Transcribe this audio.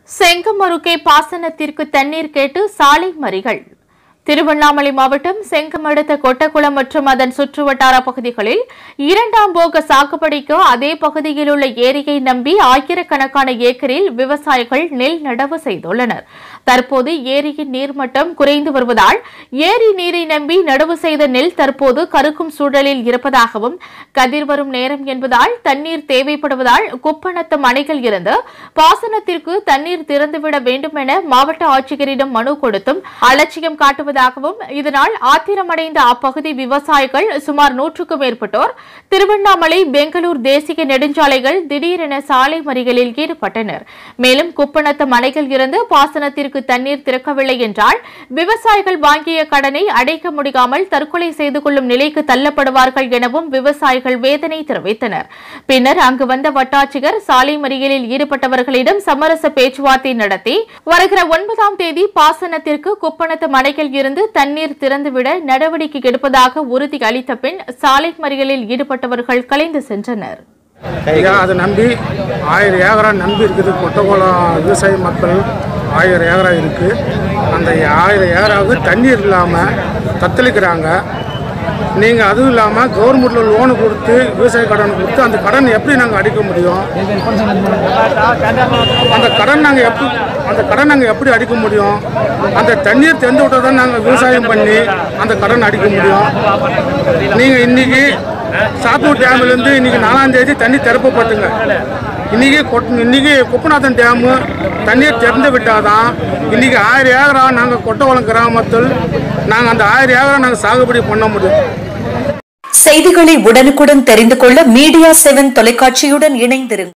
செங்கம் அருகே பாசனத்திற்கு தண்ணீர் கேட்டு சாலை மறிகள் திருவண்ணாமலை மாவட்டம் செங்கம் அடுத்த கொட்டக்குளம் மற்றும் அதன் சுற்றுவட்டார பகுதிகளில் இரண்டாம் போக சாகுபடிக்கு அதே பகுதியில் உள்ள ஏரியை நம்பி ஆயிரக்கணக்கான ஏக்கரில் விவசாயிகள் நெல் நடவு செய்துள்ளனர் தற்போது ஏரியின் நீர்மட்டம் குறைந்து வருவதால் ஏரி நீரை நம்பி நடவு செய்த நெல் தற்போது கருக்கும் சூழலில் இருப்பதாகவும் கதிர் வரும் நேரம் என்பதால் தண்ணீர் தேவைப்படுவதால் குப்பநத்தம் அணைகள் இருந்து பாசனத்திற்கு தண்ணீர் திறந்துவிட வேண்டும் என மாவட்ட ஆட்சியரிடம் மனு கொடுத்தும் அலட்சியம் காட்டுவதாகவும் இதனால் ஆத்திரமடைந்த அப்பகுதி விவசாயிகள் சுமார் நூற்றுக்கும் மேற்பட்டோர் திருவண்ணாமலை பெங்களூர் தேசிய நெடுஞ்சாலைகள் திடீரென சாலை மறியலில் ஈடுபட்டனர் மேலும் குப்பநத்தம் அணைகள் இருந்து பாசனத்திற்கு தண்ணீர் திறக்கவில்லை என்றால் விவசாயிகள் வாங்கிய கடனை அடைக்க முடியாமல் தற்கொலை செய்து கொள்ளும் நிலைக்கு தள்ளப்படுவார்கள் எனவும் விவசாயிகள் வேதனை தெரிவித்தனர் பின்னர் அங்கு வந்த வட்டாட்சியர் சாலை மறியலில் ஈடுபட்டவர்களிடம் சமரச பேச்சுவார்த்தை நடத்தி வருகிற ஒன்பதாம் தேதி பாசனத்திற்கு குப்பணத்து மலையில் இருந்து தண்ணீர் திறந்துவிட நடவடிக்கை எடுப்பதாக உறுதி அளித்த பின் சாலை மறியலில் ஈடுபட்டவர்கள் கலைந்து சென்றனர் ஐயா அதை நம்பி ஆயிரம் ஏக்கரா நம்பி இருக்குது கொட்டகுளம் விவசாய மக்கள் ஆயிரம் ஏக்கரா இருக்குது அந்த ஆயிரம் ஏக்கராவுக்கு தண்ணீர் இல்லாமல் தத்தளிக்கிறாங்க நீங்கள் அதுவும் இல்லாமல் கவர்மெண்ட்டில் லோனு கொடுத்து விவசாய கடன் கொடுத்து அந்த கடன் எப்படி நாங்கள் அடிக்க முடியும் அந்த கடன் நாங்கள் எப்படி அந்த கடன் நாங்கள் எப்படி அடிக்க முடியும் அந்த தண்ணீர் திறந்து விட்டால் தான் நாங்கள் விவசாயம் பண்ணி அந்த கடன் அடிக்க முடியும் நீங்கள் இன்னைக்கு சாத்தூர் டேம்லேருந்து இன்னைக்கு நாலாம் தேதி தண்ணி திறப்பப்பட்டுங்க இன்னைக்கு கொட் இன்னைக்கு குப்பநாதன் டேமு தண்ணீர் திறந்து விட்டாதான் இன்னைக்கு ஆயிரம் ஏக்கரா நாங்கள் கொட்டகுளம் கிராமத்தில் நாங்கள் அந்த ஆயிரம் ஏக்கரா நாங்கள் சாகுபடி பண்ண முடியும் செய்திகளை உடனுக்குடன் தெரிந்து கொள்ள மீடியா செவன் தொலைக்காட்சியுடன் இணைந்திருங்கள்